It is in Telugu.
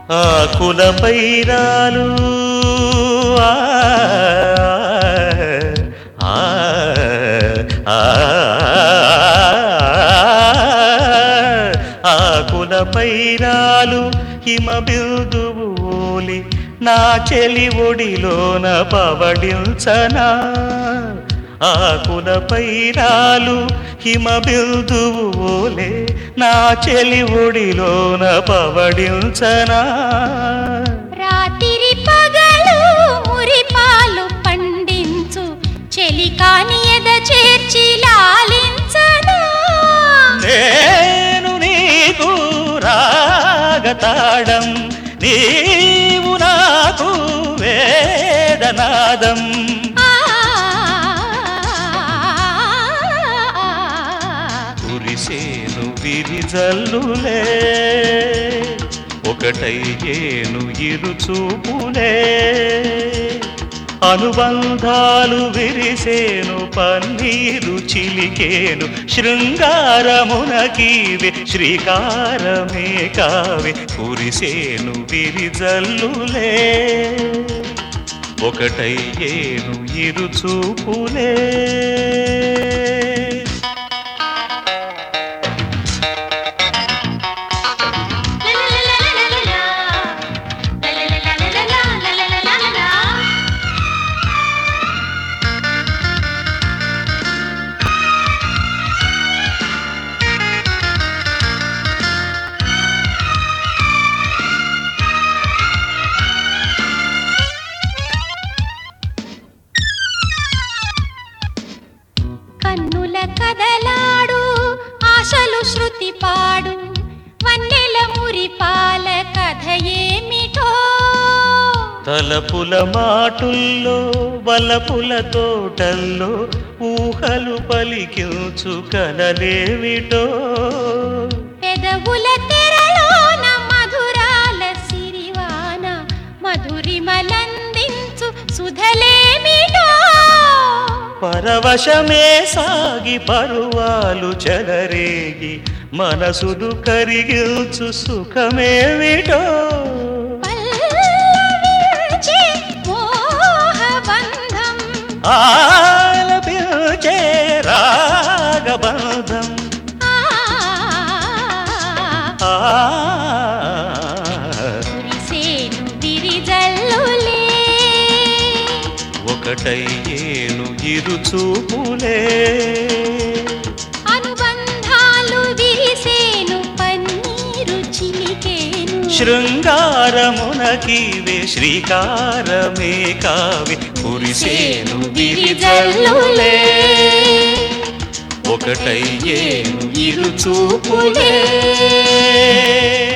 ఆకులపై రాలు ఆ, ఆ, ఆ, ఆకులపై రాలు హిమ బిందువులి నా చెలి ఒడిలోన పవడించనా ఆకులపై రాలు హిమ బిందువులే నా చెలి ఒడిలోన పవడించనా రాత్రి పగలు మురిపాలు పండించు చెలికాని ఎద చేర్చి లాలించనా నేను నీకు రాగతాడం నీవు నాకు వేదనాదం ఆ, కురిసేను విరిజల్లులే ఒకటయ్యేను ఇరు చూపులే అనుబంధాలు విరిసేను పన్నీరు చిలికేను శృంగారమునకీవే శ్రీకారమే కావే కురిసేను విరిజల్లులే ఒకటయ్యేను ఇరు చూపులే లలలలలలలా, లలలలలలలా, లలలలలలా. కన్నుల కదలాడు ఆశలు శృతి పాడు వన్నెల మురిపాల కథ ఏమిటో తలపుల మాటుల్లో వలపుల తోటల్లో ఊహలు పలికించు కలలేమిటో పెదవుల తెరలోన మధురాల సిరివాన మధురిమలందించు సుధలేమిటో పరవశమే సాగి పరువాలు చెలరేగి మనసులు కరిగిల్చు సుఖమేమిటో పల్లవించే మోహబంధం ఆలపించే రాగబంధం ఆ ఆ కురిసేను విరిజల్లులే ఒకటయ్యేను ఇరు చూపులే అనుబంధాలు విరిసేను పన్నీరు చిలికేను శృంగారమునకీవే శ్రీకారమే కావి కురిసేను విరిజల్లులే ఒకటయ్యేను ఇరు చూపులే